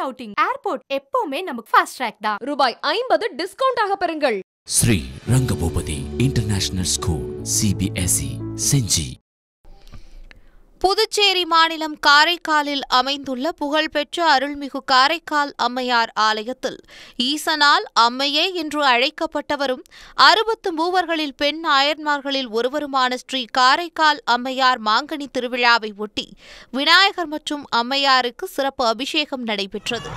outing airport எப்பவுமே நமக்கு fast track தான் ரூபாய் ஐம்பது டிஸ்கவுண்ட் ஆக பெறுங்கள் Shri Rangaboopathi international school CBSE Gingee Puducherry மாநிலம் காரைக்காலில் அமைந்துள்ள புகழ்பெற்ற அருள்மிகு காரைக்கால் அம்மையார் ஆலயத்தில் ஈசனால் அம்மையே என்று அழைக்கப்பட்டவரும் அறுபத்து மூவர்களில் பெண் நாயன்மார்களில் ஒருவருமான ஸ்ரீ காரைக்கால் அம்மையார் மாங்கனி திருவிழாவை ஒட்டி விநாயகர் மற்றும் அம்மையாருக்கு சிறப்பு அபிஷேகம் நடைபெற்றது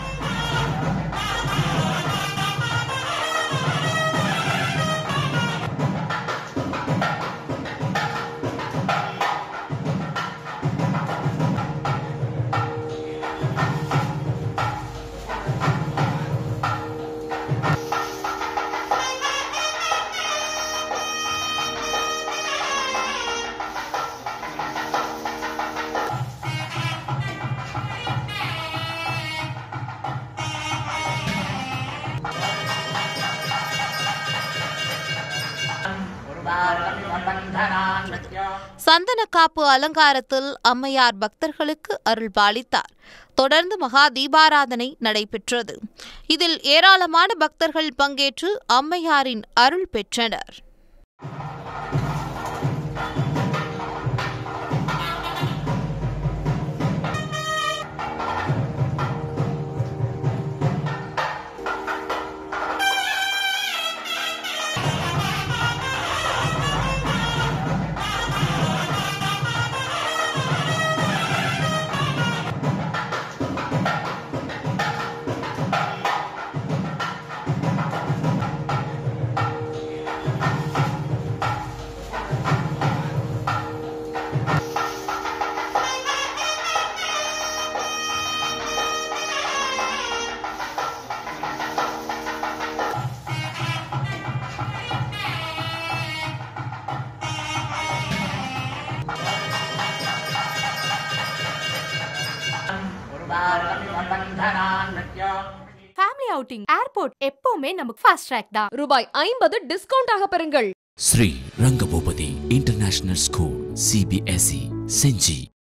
சந்தனக்காப்பு அலங்காரத்தில் அம்மையார் பக்தர்களுக்கு அருள் பாலித்தார் தொடர்ந்து மகா தீபாராதனை நடைபெற்றது இதில் ஏராளமான பக்தர்கள் பங்கேற்று அம்மையாரின் அருள் பெற்றனர் ஃபேமிலி அவுட்டிங் ஏர்போர்ட் எப்பவுமே நமக்கு ஃபாஸ்ட் ட்ராக் தான் ரூபாய் ஐம்பது டிஸ்கவுண்ட் ஆக பெறுங்கள் Shri Rangaboopathi international school CBSE செஞ்சி